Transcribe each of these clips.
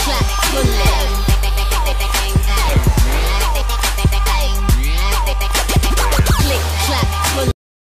clap for them. Click clap for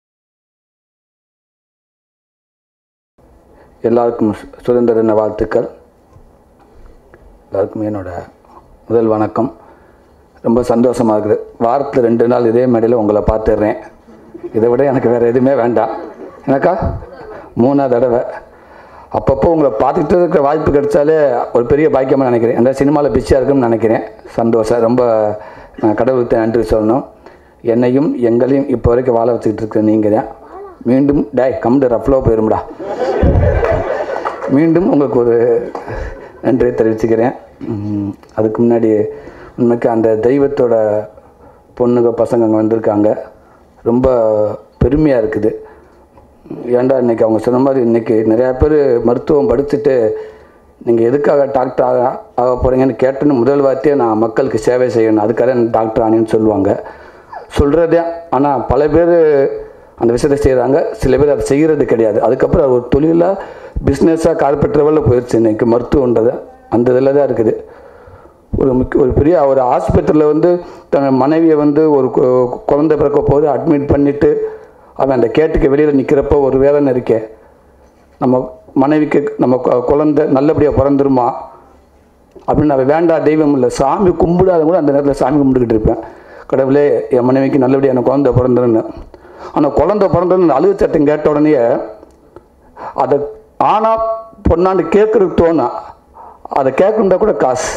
எல்லாருக்கும் சு- சுதந்திர தின வாழ்த்துக்கள் எல்லாருக்கும் என்னோட முதல் வணக்கம் ரொம்ப சந்தோஷமாக இருக்குது வாரத்தில் ரெண்டு நாள் இதே மேடையில் உங்களை பார்த்துடுறேன் இதை விட எனக்கு வேறு எதுவுமே வேண்டாம் எனக்கா மூணாவது தடவை அப்பப்போ உங்களை பார்த்துக்கிட்டு இருக்கிற வாய்ப்பு கிடைச்சாலே ஒரு பெரிய பாக்கியமாக நினைக்கிறேன் அந்த சினிமாவில் பிஸியாக இருக்குன்னு நினைக்கிறேன் சந்தோஷம் ரொம்ப நான் கடவுளுக்கு நன்றி சொல்லணும் என்னையும் எங்களையும் இப்போ வரைக்கும் வாழ வச்சுக்கிட்டு இருக்க நீங்கள் தான் மீண்டும் டேய் கம்டு ரஃப்லோ போயிரும்டா மீண்டும் உங்களுக்கு ஒரு நன்றியை தெரிவிச்சுக்கிறேன் உம், அதுக்கு முன்னாடி உண்மைக்கு அந்த தெய்வத்தோட பொண்ணுங்க பசங்க அங்கே வந்திருக்காங்க ரொம்ப பெருமையாக இருக்குது ஏன்டா இன்னைக்கு அவங்க சொன்ன மாதிரி இன்னைக்கு நிறையா பேர் மருத்துவம் படிச்சுட்டு நீங்கள் எதுக்காக டாக்டர் ஆக ஆக போகிறீங்கன்னு கேட்டுன்னு முதல் வார்த்தையே நான் மக்களுக்கு சேவை செய்யணும் அதுக்காக நான் டாக்டர் ஆனேன்னு சொல்லுவாங்க சொல்கிறதே ஆனால் பல பேர் அந்த விஷயத்தை செய்கிறாங்க சில பேர் அதை செய்கிறது கிடையாது அதுக்கப்புறம் அது ஒரு தொழிலாக பிஸ்னஸாக கார்பரேட் லெவலில் போயிடுச்சு இன்னைக்கு மருத்துவன்றது அந்த இதில் தான் இருக்குது ஒரு முக்கிய ஒரு பெரிய ஒரு ஆஸ்பத்திரியில் வந்து தன் மனைவியை வந்து ஒரு கு- குழந்தை பிறக்க போது அட்மிட் பண்ணிவிட்டு அவன் அந்த கேட்டுக்கு வெளியில் நிற்கிறப்போ ஒரு வேதனை இருக்கே நம்ம மனைவிக்கு நம்ம கு- குழந்தை நல்லபடியாக பிறந்துருமா அப்படின்னு அவன் வேண்டாம் தெய்வம் இல்லை சாமி கும்பிடாத கூட அந்த நேரத்தில் சாமி கும்பிட்டுக்கிட்டு இருப்பேன் கடவுளே என் மனைவிக்கு நல்லபடியாக எனக்கு குழந்தை பிறந்துருன்னு ஆனால் குழந்தை பிறந்ததுன்னு அழுகு சட்டம் கேட்ட உடனே அதை ஆனா பொண்ணாண்டு கேட்குறதுக்கு தோணும் அதை கேட்கணுண்டா கூட காசு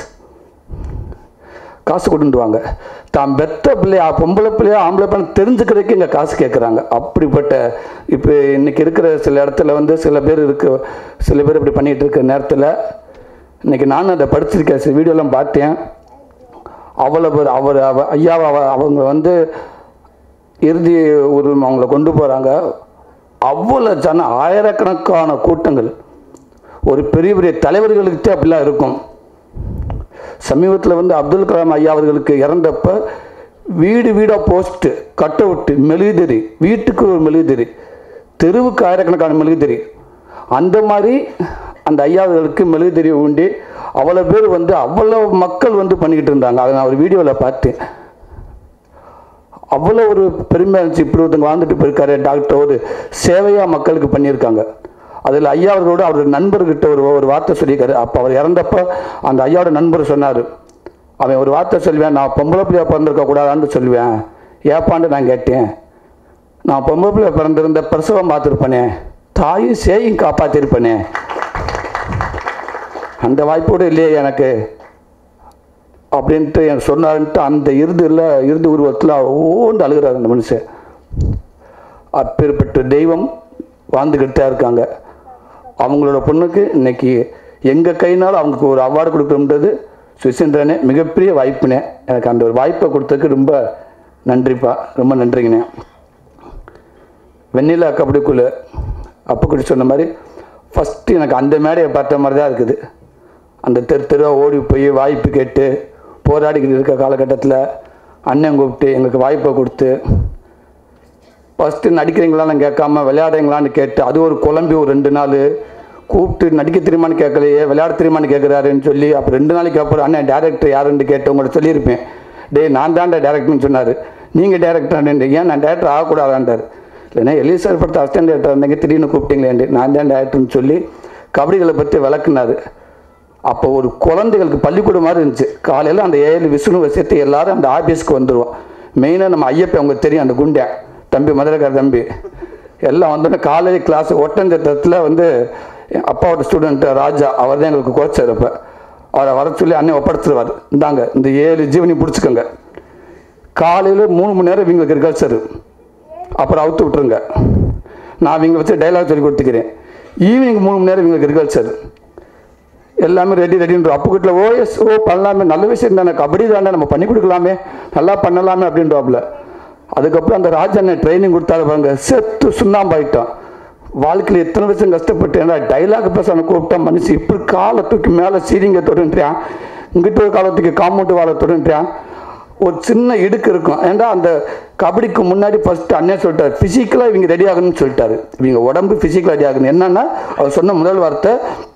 காசு கொண்டு வாங்க தான் பெத்த பிள்ளையா பொம்பளை பிள்ளையா ஆம்பளை பிள்ளை தெரிஞ்சுக்கிறதுக்கு இங்கே காசு கேட்குறாங்க அப்படிப்பட்ட இப்போ இன்னைக்கு இருக்கிற சில இடத்துல வந்து சில பேர் இருக்கு சில பேர் இப்படி பண்ணிகிட்டு இருக்க நேரத்தில் இன்னைக்கு நானும் அதை படிச்சிருக்கேன் சில வீடியோலாம் பார்த்தேன் அவ்வளோ பேர் அவர் அவ ஐயாவை அவ- அவங்க வந்து இறுதி ஒரு அவங்கள கொண்டு போகிறாங்க அவ்வளோ ஜனம் ஆயிரக்கணக்கான கூட்டங்கள் ஒரு பெரிய பெரிய தலைவர்களுக்கு அப்படிலாம் இருக்கும் சமீபத்தில் வந்து அப்துல் கலாம் ஐயா அவர்களுக்கு இறந்தப்ப வீடு வீடாக போஸ்ட்டு கட் அவுட்டு மெழுகுதிரி வீட்டுக்கு ஒரு மெழுகுதிரி தெருவுக்கு ஆயிரக்கணக்கான மெழுகுதிரி அந்த மாதிரி அந்த ஐயா அவர்களுக்கு மெழுகுதிரி உண்டி அவ்வளோ பேர் வந்து அவ்வளோ மக்கள் வந்து பண்ணிக்கிட்டு இருந்தாங்க அதை நான் ஒரு வீடியோவில் பார்த்தேன் அவ்வளோ ஒரு பெருமையாக இருந்துச்சு இப்படி ஒருத்தங்க வாழ்ந்துட்டு போயிருக்காரு டாக்டர் ஒரு சேவையாக மக்களுக்கு பண்ணியிருக்காங்க அதில் ஐயா அவர்களோட அவர் நண்பர்கிட்ட ஒரு ஒரு வார்த்தை சொல்லியிருக்காரு அப்போ அவர் இறந்தப்ப அந்த ஐயாவோட நண்பர் சொன்னார் அவன் ஒரு வார்த்தை சொல்லுவேன் நான் பொம்பளை பிள்ளையா பிறந்திருக்க கூடாதான்னு சொல்லுவேன் ஏப்பான்னு நான் கேட்டேன் நான் பொம்பளை பிள்ளை பிறந்திருந்த பிரசவம் பார்த்துருப்பேனே தாயும் சேயும் காப்பாற்றிருப்பேனே அந்த வாய்ப்போடு இல்லையே எனக்கு அப்படின்ட்டு எனக்கு சொன்னாருன்ட்டு அந்த இறுதியில் இறுதி உருவத்தில் ஓண்டு அழுகிறார் அந்த மனுஷன் அப்பேற்பட்ட தெய்வம் வாழ்ந்துக்கிட்டு தான் இருக்காங்க அவங்களோட பொண்ணுக்கு இன்னைக்கு எங்கள் கையினால் அவங்களுக்கு ஒரு அவார்டு கொடுக்கணுன்றது சுசீந்திரனே மிகப்பெரிய வாய்ப்புனே எனக்கு அந்த ஒரு வாய்ப்பை கொடுத்ததுக்கு ரொம்ப நன்றிப்பா ரொம்ப நன்றிங்கண்ணே வெண்ணிலா கபடிக்குழு அப்புக்குடி சொன்ன மாதிரி ஃபஸ்ட்டு எனக்கு அந்த மேடையை பார்த்த மாதிரி தான் இருக்குது அந்த தெரு தெருவாக ஓடி போய் வாய்ப்பு கேட்டு போராடிக்கிட்டு இருக்க காலகட்டத்தில் அண்ணன் கூப்பிட்டு எங்களுக்கு வாய்ப்பை கொடுத்து ஃபஸ்ட்டு நடிக்கிறீங்களான்னு கேட்காம விளையாடுறீங்களான்னு கேட்டு அது ஒரு குழம்பி ஒரு ரெண்டு நாள் கூப்பிட்டு நடிக்க தெரியுமான்னு கேட்கலையே விளையாட தெரியுமான்னு கேட்குறாருன்னு சொல்லி அப்போ ரெண்டு நாளைக்கு அப்புறம் அண்ணன் டேரக்டர் யாருன்னு கேட்டு உங்கள்ட்ட சொல்லியிருப்பேன் டேய் நான் தான்டா டேரக்டர்னு சொன்னார் நீங்கள் டேரக்டர் ஏன் நான் டேரக்டர் ஆகக்கூடாதான்டார் இல்லைன்னா எலிசார் படத்தை அசிஸ்டன்ட் டேரக்டர் இருந்தீங்க திடீர்னு கூப்பிட்டீங்களேண்டு நான் தான் டேரக்டர்னு சொல்லி கபடிகளை பற்றி விளக்குனாரு அப்போ ஒரு குழந்தைகளுக்கு பள்ளிக்கூடம் மாதிரி இருந்துச்சு காலையில் அந்த ஏழு விஷ்ணுவை சேர்த்து எல்லாரும் அந்த ஆஃபீஸ்க்கு வந்துடுவோம் மெயினாக நம்ம ஐயப்பன் உங்களுக்கு தெரியும் அந்த குண்டை தம்பி மதுரைக்கார தம்பி எல்லாம் வந்தோடனே காலேஜ் கிளாஸ் ஒட்டஞ்சத்திரத்தில் வந்து என் அப்பாவோட ஸ்டூடெண்ட் ராஜா அவர் தான் எங்களுக்கு கோச்சார் அப்போ அவரை வர சொல்லி அண்ணன் ஒப்படைச்சிருவார் இந்தாங்க இந்த ஏழு ஜீவனி பிடிச்சிக்கோங்க காலையில் மூணு மணி நேரம் இவங்களுக்கு ரிகர்சல் அப்புறம் அவுத்து விட்டுருங்க நான் இவங்க வச்சு டைலாக் சொல்லி கொடுத்துக்கிறேன் ஈவினிங் மூணு மணி நேரம் இவங்களுக்கு ரிகர்சல் எல்லாமே ரெடி ரெடின்ற அப்புக்கிட்ட ஓஎஸ் ஓ பண்ணலாமே நல்ல விஷயம் தானே கபடி தானே நம்ம பண்ணி கொடுக்கலாமே நல்லா பண்ணலாமே அப்படின்றாப்புல அதுக்கப்புறம் அந்த ராஜா ட்ரைனிங் கொடுத்தாரு பாருங்க செத்து சுண்ணாம்பாயிட்டான் வாழ்க்கையில் எத்தனை வருஷம் கஷ்டப்பட்டு ஏன்னா டைலாக் பேச கூப்பிட்டா மனுஷன் இப்படி காலை தூக்கி மேலே சீரிங்க தொடுன்றான் இங்கிட்ட ஒரு காலத்துக்கு காம்பவுண்டு வாழை தொடுன்றான் ஒரு சின்ன இடுக்கு இருக்கும் ஏன்டா அந்த கபடிக்கு முன்னாடி ஃபர்ஸ்ட் அண்ணன் சொல்லிட்டாரு ஃபிசிக்கலாக இவங்க ரெடி ஆகணும்னு சொல்லிட்டாரு இவங்க உடம்பு ஃபிசிக்கலாக ரெடி ஆகணும் என்னன்னா அவர் சொன்ன முதல் வார்த்தை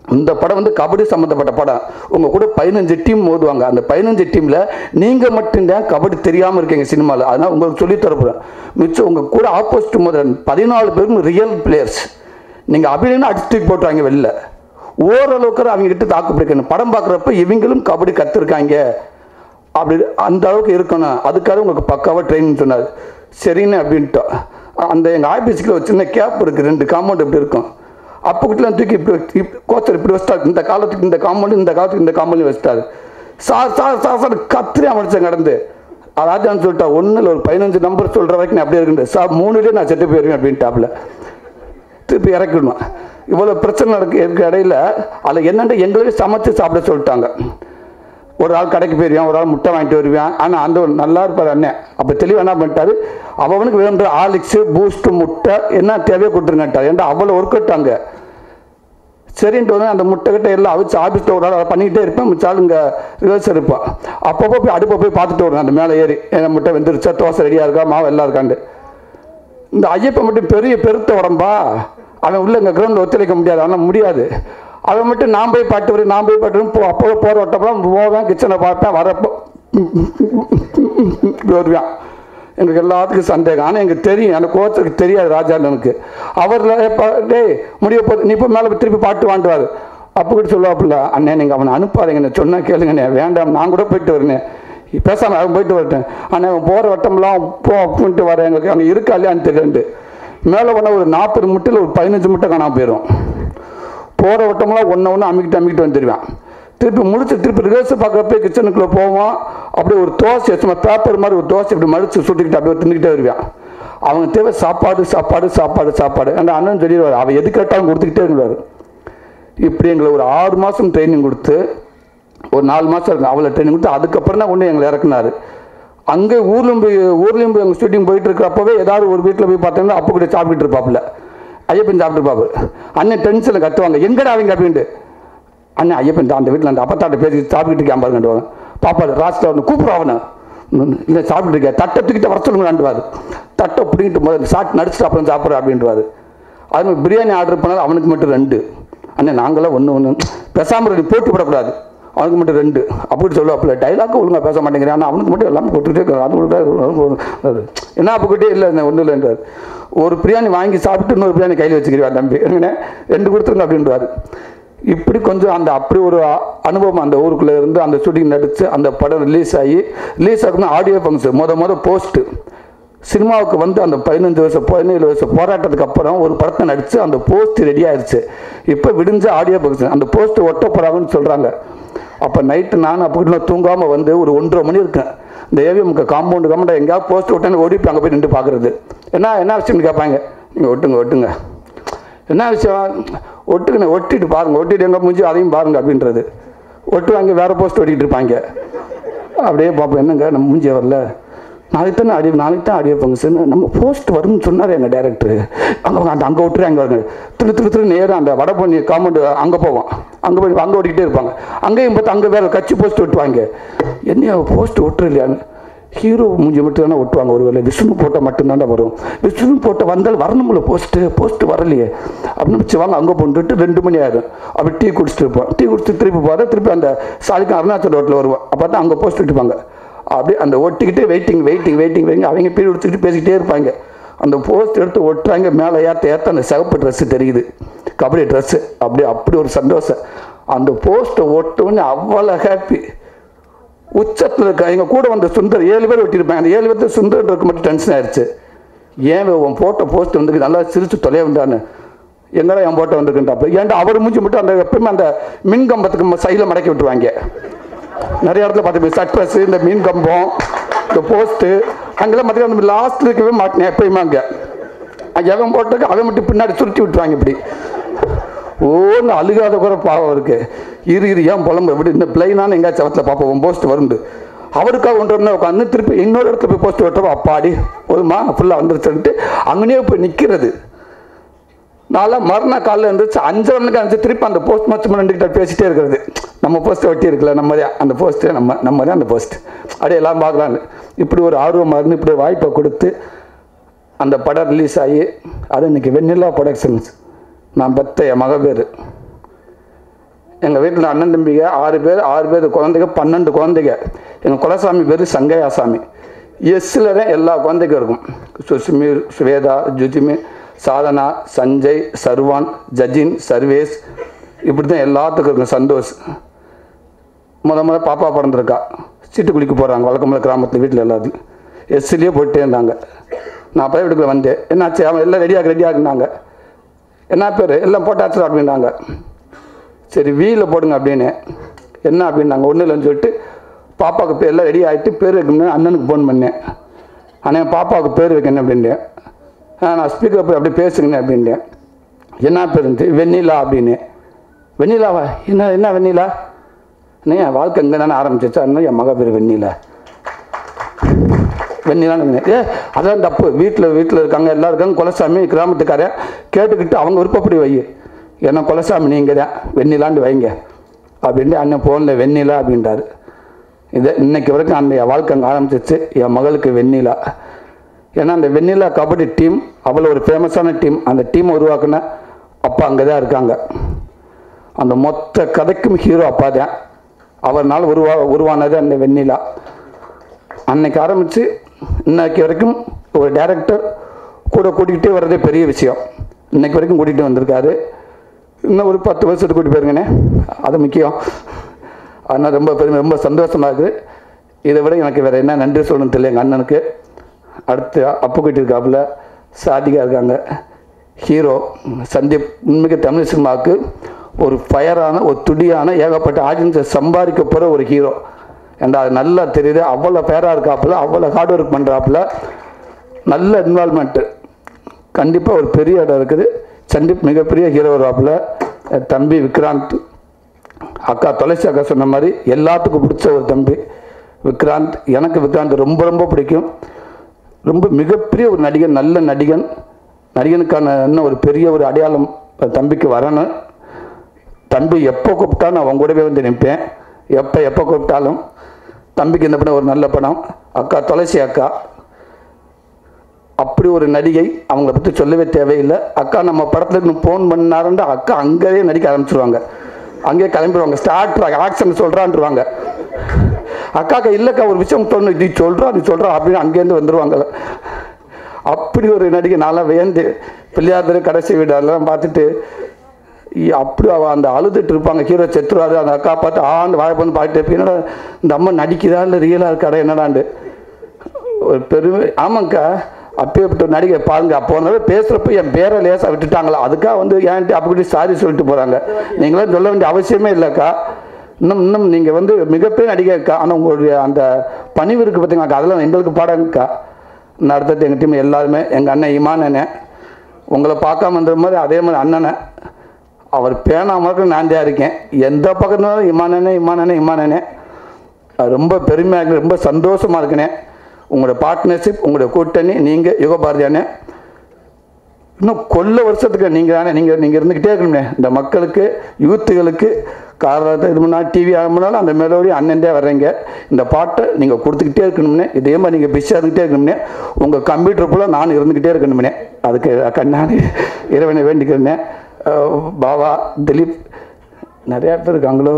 இந்த படம் வந்து கபடி சம்மந்தப்பட்ட படம் உங்கள் கூட பதினஞ்சு டீம் மோதுவாங்க அந்த பதினஞ்சு டீமில் நீங்கள் மட்டும்தான் கபடி தெரியாமல் இருக்கீங்க சினிமாவில் அதனால் உங்களுக்கு சொல்லி தரப்போகிறேன் மிச்சம் உங்கள் கூட ஆப்போசிட் முதல் பதினாலு பேரும் ரியல் பிளேயர்ஸ் நீங்கள் அப்படின்னு அடிச்சு தூக்கி போட்டுறாங்க வெளில ஓரளவுக்கு அவங்க கிட்ட தாக்கு பிடிக்கணும் படம் பார்க்குறப்ப இவங்களும் கபடி கற்றுருக்காங்க அப்படி அந்த அளவுக்கு இருக்கணும் அதுக்காக உங்களுக்கு பக்காவாக ட்ரைனிங் சொன்னார் சரின்னு அப்படின்ட்டு அந்த எங்கள் ஆஃபீஸுக்கு ஒரு சின்ன கேப் இருக்குது ரெண்டு காம்பவுண்ட் இப்படி இருக்கும் அப்போ கிட்ட தூக்கி இப்படி கோச்சர் இப்படி வச்சிட்டாரு இந்த காலத்துக்கு இந்த காம்பவுண்டு இந்த காலத்துக்கு இந்த காம்பவுண்ட் வச்சிட்டாரு சார் சார் சார் சார் கத்திரி அமைச்சேன் கடந்து அதாச்சும் சொல்லிட்டா ஒன்றில் ஒரு பதினஞ்சு நம்பர் சொல்கிற வரைக்கும் நான் அப்படியே இருக்குண்டு சார் மூணுலேயே நான் செத்து போயிருவேன் அப்படின்ட்டாப்புல திருப்பி இறக்கிடணும் இவ்வளோ பிரச்சனை இருக்கு இருக்க இடையில அதில் என்னென்ன எங்களுக்கு சமைச்சு சாப்பிட சொல்லிட்டாங்க ஒரு ஆள் கடைக்கு போயிருவான் ஒரு ஆள் முட்டை வாங்கிட்டு வருவான் ஆனால் அந்த ஒரு நல்லா இருப்பார் அண்ணன் அப்போ தெளிவாக என்ன பண்ணிட்டாரு அவனுக்கு வேணுன்ற ஆலிக்ஸு பூஸ்ட் முட்டை என்ன தேவையோ கொடுத்துருங்கட்டார் ஏன்டா அவ்வளோ ஒர்க் அவுட்டாங்க சரின்ட்டு வந்து அந்த முட்டை கிட்ட எல்லாம் அவிச்சு ஆஃபீஸில் ஒரு ஆள் பண்ணிக்கிட்டே இருப்பேன் மிச்சாலும் இங்கே ரிவர்ஸ் இருப்பான் அப்பப்போ போய் அடுப்பை போய் பார்த்துட்டு வருவேன் அந்த மேலே ஏறி என் முட்டை வெந்துருச்சா தோசை ரெடியாக இருக்கா மாவு எல்லாம் இருக்காண்டு இந்த ஐயப்பன் மட்டும் பெரிய பெருத்த உடம்பா அவன் உள்ள இங்கே கிரவுண்டில் ஒத்துழைக்க முடியாது அவனால் முடியாது அவன் மட்டும் நான் போய் பாட்டு வரேன் நான் போய் பாட்டு வரேன் போ அப்போ போகிற வட்டப்பெல்லாம் போவேன் கிச்சனை பார்ப்பேன் வரப்போ வருவான் எங்களுக்கு எல்லாத்துக்கும் சந்தேகம் ஆனால் எனக்கு தெரியும் எனக்கு கோச்சருக்கு தெரியாது ராஜாண்டனுக்கு அவரில் இப்போ டேய் முடிய போது நீ இப்போ மேலே திருப்பி பாட்டு வாண்டுவார் அப்போ கூட சொல்லுவாப்புல அண்ணே நீங்கள் அவனை அனுப்பாதீங்கண்ணே சொன்னா கேளுங்கண்ணே வேண்டாம் நான் கூட போயிட்டு வரேனே பேசாம அவன் போயிட்டு வரட்டேன் ஆனால் அவன் போகிற வட்டம்லாம் போ அப்படின்ட்டு வரேன் எங்களுக்கு அங்கே இருக்கா இல்லையான்னு தெரியலன்ட்டு மேலே போனால் ஒரு நாற்பது முட்டையில் ஒரு பதினஞ்சு முட்டை காணாம போயிடும் போகிற வட்டம்லாம் ஒன்று ஒன்று அமிக்கிட்டு அமிக்கிட்டு வந்துடுவான் திருப்பி முடிச்சு திருப்பி ரிவர்ஸ் பார்க்குறப்ப கிச்சனுக்குள்ளே போவோம் அப்படியே ஒரு தோசை சும்மா பேப்பர் மாதிரி ஒரு தோசை இப்படி மடிச்சு சுட்டுக்கிட்டு அப்படியே தின்னுக்கிட்டே வருவான் அவங்க தேவை சாப்பாடு சாப்பாடு சாப்பாடு சாப்பாடு அந்த அண்ணன் சொல்லிடுவார் அவன் எது கேட்டாலும் கொடுத்துக்கிட்டே இருந்தார் இப்படி எங்களை ஒரு ஆறு மாதம் ட்ரைனிங் கொடுத்து ஒரு நாலு மாதம் இருக்கும் அவ்வளோ ட்ரைனிங் கொடுத்து அதுக்கப்புறம் தான் கொண்டு எங்களை இறக்குனாரு அங்கே ஊர்லேயும் போய் ஊர்லேயும் போய் எங்கள் ஷூட்டிங் போயிட்டு இருக்கிறப்பவே ஏதாவது ஒரு வீட்டில் போய் பார்த்தீங்கன்னா அப்போ கூட சாப்பிட்டுட்டு இருப்பாப்புல ஐயப்பன் சாப்பிட்டுருப்பாப்பு அண்ணன் டென்ஷனில் கத்துவாங்க எங்கடா அவங்க அப்படின்ட்டு அண்ணன் ஐயப்பன் அந்த வீட்டில் அந்த அப்பத்தாட்ட பேசி சாப்பிட்டுட்டு இருக்கான் பாருங்க பாப்பா ராஸ்டில் ஒன்று கூப்பிடுவோம் அவனை இல்லை சாப்பிட்டு இருக்கேன் தட்டை தூக்கிட்ட வர சொல்லுங்களாண்டுவார் தட்டை பிடிங்கிட்டு முதல்ல சாப்பிட்டு நடிச்சுட்டு அப்புறம் சாப்பிட்ற அப்படின்றவாரு அது மாதிரி பிரியாணி ஆர்டர் பண்ணாலும் அவனுக்கு மட்டும் ரெண்டு அண்ணன் நாங்களாம் ஒன்று ஒன்று பேசாமல் ரெண்டு போட்டி போடக்கூடாது அவனுக்கு மட்டும் ரெண்டு அப்படி சொல்லுவாப்புல டைலாக் ஒழுங்காக பேச மாட்டேங்கிறேன் ஆனால் அவனுக்கு மட்டும் எல்லாமே கொடுத்துட்டே இருக்காரு அது கொடுக்காது என்ன அப்பக்கிட்டே இல்லை ஒன்றும் இல்லைன்றார் ஒரு பிரியாணி வாங்கி சாப்பிட்டு இன்னொரு பிரியாணி கையில் வச்சுக்கிறேன் தம்பி என்னண்ணே ரெண்டு கொடுத்துருங்க அப்படின்றாரு இப்படி கொஞ்சம் அந்த அப்படி ஒரு அ- அனுபவம் அந்த ஊருக்குள்ளே இருந்து அந்த ஷூட்டிங் நடித்து அந்த படம் ரிலீஸ் ஆகி ரிலீஸ் ஆகணும் ஆடியோ ஃபங்க்ஷன் முத முத போஸ்ட்டு சினிமாவுக்கு வந்து அந்த பதினஞ்சு வருஷம் பதினேழு வருஷம் போராட்டத்துக்கு அப்புறம் ஒரு படத்தை நடித்து அந்த போஸ்ட் ரெடி ஆயிடுச்சு இப்போ விடிஞ்ச ஆடியோ ஃபங்க்ஷன் அந்த போஸ்ட் ஒட்ட போகிறாங்கன்னு சொல்கிறாங்க அப்போ நைட்டு நான் அப்போ இன்னும் தூங்காமல் வந்து ஒரு ஒன்றரை மணி இருக்கேன் இந்த ஏவிஎம்க்கு காம்பவுண்டு காம்பவுண்ட் எங்கேயாவது போஸ்ட் ஒட்டேன்னு ஓடி போய் அங்கே போய் நின்று பார்க்குறது என்ன என்ன விஷயம்னு கேட்பாங்க நீங்கள் ஒட்டுங்க ஒட்டுங்க என்ன விஷயம் ஒட்டுக்குன்னு ஒட்டிட்டு பாருங்க ஒட்டிட்டு எங்கே முடிஞ்சு அதையும் பாருங்க அப்படின்றது ஒட்டுவாங்க வேற போஸ்ட் ஒட்டிட்டு இருப்பாங்க அப்படியே பார்ப்போம் என்னங்க நம்ம மூஞ்சி வரல நாளைக்கு தானே அடி நாளைக்கு தான் அடிய ஃபங்க்ஷன் நம்ம போஸ்ட் வரும்னு சொன்னார் எங்கள் டேரக்டர் அங்கே அந்த அங்கே விட்டுரு அங்கே வருங்க திரு திரு திரு நேராக அந்த வட பண்ணி காம்பவுண்டு அங்கே போவோம் அங்கே போய் அங்கே ஓடிக்கிட்டே இருப்பாங்க அங்கேயும் பார்த்து அங்கே வேற கட்சி போஸ்ட் ஒட்டுவாங்க என்ன போஸ்ட் ஒட்டுரு இல்லையான்னு ஹீரோ மூஞ்சி மட்டும் தானே ஒட்டுவாங்க ஒருவேளை விஷ்ணு போட்டால் மட்டும்தானே வரும் விஷ்ணு போட்ட வந்தால் வரணும்ல போஸ்ட்டு போஸ்ட் வரலையே அப்படின்னு வச்சு வாங்க அங்கே போட்டுட்டு ரெண்டு மணி ஆயிடும் அப்படி டீ குடிச்சிட்டு இருப்போம் டீ குடிச்சிட்டு திருப்பி போகிறேன் திருப்பி அந்த சாலிக்கு அருணாச்சல் ரோட்டில் வருவோம் அப்போ தான் அங்கே போஸ்ட் விட்டுப்பாங்க அப்படியே அந்த ஒட்டிக்கிட்டு வெயிட்டிங் வெயிட்டிங் வெயிட்டிங் வெயிட்டிங் அவங்க பீரியட் எடுத்துக்கிட்டு பேசிக்கிட்டே இருப்பாங்க அந்த போஸ்ட் எடுத்து ஒட்டுறாங்க மேலே ஏற்ற ஏற்ற அந்த சிவப்பு ட்ரெஸ்ஸு தெரியுது கபடி ட்ரெஸ்ஸு அப்படியே அப்படி ஒரு சந்தோஷம் அந்த போஸ்ட்டை ஒட்டோன்னு அவ்வளோ ஹாப்பி உச்சத்தில் இருக்க எங்கள் கூட வந்த சுந்தர் ஏழு பேர் வெட்டியிருப்பாங்க அந்த ஏழு பேர்த்து சுந்தர் இருக்க மட்டும் டென்ஷன் ஆயிடுச்சு ஏன் உன் போட்ட போஸ்ட் வந்து நல்லா சிரிச்சு தொலைய வேண்டான்னு எங்கடா என் போட்டோ வந்துருக்குன்றாப்ப ஏன்டா அவர் மூஞ்சி மட்டும் அந்த எப்பயுமே அந்த மின் கம்பத்துக்கு சைடில் மடக்கி விட்டுருவாங்க நிறைய இடத்துல பார்த்துப்பேன் சட்ரஸ் இந்த மீன் கம்பம் இந்த போஸ்ட்டு அங்கெல்லாம் பார்த்தீங்கன்னா அந்த லாஸ்ட்டில் இருக்கவே மாட்டேன் எப்பயுமே அங்கே எவன் போட்டதுக்கு அவன் மட்டும் பின்னாடி சுருட்டி விட்டுருவாங்க இப்படி ஓன்னு அழுகாத கூட பாவம் இருக்கு இரு இரு ஏன் புலம்பு எப்படி இந்த பிளைனான எங்கேயாச்சும் சவத்தில் பார்ப்போம் போஸ்ட் வருண்டு அவருக்காக ஒன்றரை மணி நேரம் உட்காந்து திருப்பி இன்னொரு இடத்துல போய் போஸ்ட் வெட்டுறப்போ அப்பாடி போதுமா ஃபுல்லாக வந்துருச்சுன்ட்டு அங்கேயே போய் நிற்கிறது நான்லாம் மறுநாள் காலையில் இருந்துச்சு அஞ்சரை மணிக்கு அனுப்பிச்சு திருப்பி அந்த போஸ்ட் மச்சு ரெண்டுக்கிட்ட பேசிட்டே இருக்கிறது நம்ம போஸ்ட்டை ஒட்டி இருக்கல நம்ம தான் அந்த போஸ்ட்டு நம்ம நம்ம தான் அந்த போஸ்ட் அப்படியே எல்லாம் பார்க்கலான்னு இப்படி ஒரு ஆர்வமாக இருந்து இப்படி வாய்ப்பை கொடுத்து அந்த படம் ரிலீஸ் ஆகி அது இன்னைக்கு வெண்ணிலா ப்ரொடக்ஷன்ஸ் நான் பெத்த என் மக பேர் எங்கள் வீட்டில் அண்ணன் தம்பிங்க ஆறு பேர் ஆறு பேர் குழந்தைங்க பன்னெண்டு குழந்தைங்க எங்கள் குலசாமி பேர் சங்கையாசாமி எஸ்ஸில் தான் எல்லா குழந்தைக்கும் இருக்கும் சுஷ்மீர் ஸ்வேதா ஜுஜிமி சாதனா சஞ்சய் சர்வான் ஜஜின் சர்வேஸ் இப்படி தான் எல்லாத்துக்கும் இருக்கும் சந்தோஷ் முத முத பாப்பா பிறந்திருக்கா சீட்டு குளிக்க போகிறாங்க வழக்கமாக கிராமத்தில் வீட்டில் எல்லாத்தையும் எஸ்சிலேயே போயிட்டே இருந்தாங்க நான் போய் வீட்டுக்குள்ள வந்தேன் என்னாச்சு அவன் எல்லாம் ரெடியாக ரெடியாகுனாங்க என்ன பேர் எல்லாம் போட்டாச்சு அப்படின்னாங்க சரி வீயில் போடுங்க அப்படின்னு என்ன அப்படின்னாங்க ஒன்றும் இல்லைன்னு சொல்லிட்டு பாப்பாவுக்கு பேர் எல்லாம் ரெடி ஆகிட்டு பேர் வைக்கணும்னு அண்ணனுக்கு ஃபோன் பண்ணேன் அண்ணன் பாப்பாவுக்கு பேர் வைக்கணும் அப்படின்ட்டேன் ஆ நான் ஸ்பீக்கர் போய் அப்படியே பேசுங்கண்ணே அப்படின்ட்டேன் என்ன பேர் இருந்துச்சு வெண்ணிலா அப்படின்னு வெண்ணிலாவா என்ன என்ன வெண்ணிலா அண்ணே என் வாழ்க்கை இங்கே தானே ஆரம்பிச்சிச்சு அதனால என் மக பேர் வெண்ணிலா வெண்ணிலான்னு ஏ அதான் தப்பு வீட்டில் வீட்டில் இருக்காங்க எல்லாம் இருக்காங்க குலசாமி கிராமத்துக்காரன் கேட்டுக்கிட்டு அவங்க விருப்பப்படி வை என்ன குலசாமி நீங்கள் தான் வெண்ணிலான்னு வைங்க அப்படின்ட்டு அண்ணன் ஃபோனில் வெண்ணிலா அப்படின்றாரு இது இன்னைக்கு வரைக்கும் அந்த என் வாழ்க்கை அங்கே ஆரம்பிச்சிச்சு என் மகளுக்கு வெண்ணிலா ஏன்னா அந்த வெண்ணிலா கபடி டீம் அவ்வளோ ஒரு ஃபேமஸான டீம் அந்த டீம் உருவாக்குன அப்பா அங்கே தான் இருக்காங்க அந்த மொத்த கதைக்கும் ஹீரோ அப்பா தான் அவர்னால் உருவா உருவானது அந்த வெண்ணிலா அன்னைக்கு ஆரம்பித்து இன்னைக்கு வரைக்கும் ஒரு டைரக்டர் கூட கூட்டிகிட்டே வர்றதே பெரிய விஷயம் இன்னைக்கு வரைக்கும் கூட்டிகிட்டு வந்திருக்காரு இன்னும் ஒரு பத்து வருஷத்துக்கு கூட்டி போயிருங்கண்ணே அது முக்கியம் அதனால் ரொம்ப பெருமை ரொம்ப சந்தோஷமாக இருக்குது இதை விட எனக்கு வேறு என்ன நன்றி சொல்லணும் தெரியல எங்கள் அண்ணனுக்கு அடுத்து அப்பு இருக்காப்புல சாதிகா இருக்காங்க ஹீரோ சந்தீப் உண்மைக்கு தமிழ் சினிமாவுக்கு ஒரு ஃபயரான ஒரு துடியான ஏகப்பட்ட ஆடியன்ஸை சம்பாதிக்க போகிற ஒரு ஹீரோ ஏன்டா அது நல்லா தெரியுது அவ்வளோ பேராக இருக்காப்புல அவ்வளோ ஹார்ட் ஒர்க் பண்ணுறாப்புல நல்ல இன்வால்மெண்ட்டு கண்டிப்பாக ஒரு பெரிய இடம் இருக்குது சந்தீப் மிகப்பெரிய ஹீரோ வருவாப்புல என் தம்பி விக்ராந்த் அக்கா துளசி அக்கா சொன்ன மாதிரி எல்லாத்துக்கும் பிடிச்ச ஒரு தம்பி விக்ராந்த் எனக்கு விக்ராந்த் ரொம்ப ரொம்ப பிடிக்கும் ரொம்ப மிகப்பெரிய ஒரு நடிகன் நல்ல நடிகன் நடிகனுக்கான இன்னும் ஒரு பெரிய ஒரு அடையாளம் தம்பிக்கு வரணும் தம்பி எப்போ கூப்பிட்டாலும் அவன் கூடவே வந்து நிற்பேன் எப்போ எப்போ கூப்பிட்டாலும் தம்பிக்கு இந்த படம் ஒரு நல்ல படம் அக்கா துளசி அக்கா அப்படி ஒரு நடிகை அவங்கள பற்றி சொல்லவே தேவையில்லை அக்கா நம்ம படத்துக்கு ஃபோன் பண்ணாருன்னா அக்கா அங்கேயே நடிக்க ஆரம்பிச்சிருவாங்க அங்கேயே கிளம்பிடுவாங்க ஸ்டார்ட் ஆக்ஷன் சொல்கிறான்ருவாங்க அக்காக்கா இல்லைக்கா ஒரு விஷயம் தோணு நீ சொல்கிறா நீ சொல்கிறா அப்படின்னு அங்கேருந்து வந்துடுவாங்க அப்படி ஒரு நடிகை நான்லாம் வேந்து பிள்ளையார் தெரு கடைசி வீடு அதெல்லாம் பார்த்துட்டு இ- அப்படி அவ அந்த அழுதுட்டு இருப்பாங்க ஹீரோ செத்துருவாரு அந்த அக்கா பார்த்து ஆண்டு வாழை பண்ணி பாட்டு இருப்பேன் என்னடா இந்த அம்மா நடிக்குதா இல்லை ரியலாக இருக்காடா என்னடாண்டு ஒரு பெருமை ஆமாங்க்கா அப்பேற்பட்ட நடிகை பாருங்க அப்போ வந்து பேசுகிறப்ப என் பேரை லேசாக விட்டுட்டாங்களா அதுக்காக வந்து ஏன்ட்டு அப்படி சாரி சொல்லிட்டு போகிறாங்க நீங்களாம் சொல்ல வேண்டிய அவசியமே இல்லைக்கா இன்னும் இன்னும் நீங்கள் வந்து மிகப்பெரிய நடிகைக்கா ஆனால் உங்களுடைய அந்த பணிவு இருக்குது பார்த்தீங்களா அதெல்லாம் எங்களுக்கு பாடங்கக்கா நான் அடுத்தது எங்கள் டீம் எல்லாருமே எங்கள் அண்ணன் இமான் அண்ணன் உங்களை பார்க்காம இருந்த மாதிரி அதே மாதிரி அண்ணனை அவர் பேனாமக்கு நான் தான் இருக்கேன் எந்த பக்கத்துனாலும் இமானனே இமானனே இமானனே அது ரொம்ப பெருமையாக இருக்கு ரொம்ப சந்தோஷமாக இருக்குண்ணே உங்களோட பார்ட்னர்ஷிப் உங்களோட கூட்டணி நீங்கள் யுகபாரதியானே இன்னும் கொல்ல வருஷத்துக்கு நீங்கள் தானே நீங்கள் நீங்கள் இருந்துக்கிட்டே இருக்கணும்னே இந்த மக்களுக்கு யூத்துகளுக்கு காரணத்தை இது முன்னாடி டிவி ஆகும்போது அந்த மெலோடி அண்ணன்டே வர்றீங்க இந்த பாட்டை நீங்கள் கொடுத்துக்கிட்டே இருக்கணும்னே இதே மாதிரி நீங்கள் பிஸியாக இருந்துகிட்டே இருக்கணும்னே உங்கள் கம்ப்யூட்டர் ஃபுல்லாக நான் இருந்துக்கிட்டே இருக்கணும்னே அதுக்கு கண்ணாடி இறைவனை வேண்டிக்கிறேனே அஹ் பாவா திலீப் நிறையா பேர் இருக்காங்களோ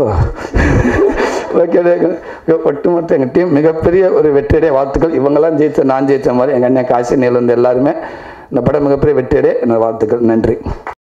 ஓகே ஒட்டுமொத்த எங்கள் டீம் மிகப்பெரிய ஒரு வெற்றியடைய வாழ்த்துக்கள் இவங்கெல்லாம் ஜெயிச்ச நான் ஜெயிச்ச மாதிரி எங்கள் அண்ணன் காசி நேர்ல இருந்து எல்லாருமே இந்த படம் மிகப்பெரிய வெற்றியடைய என்னோட வாழ்த்துக்கள் நன்றி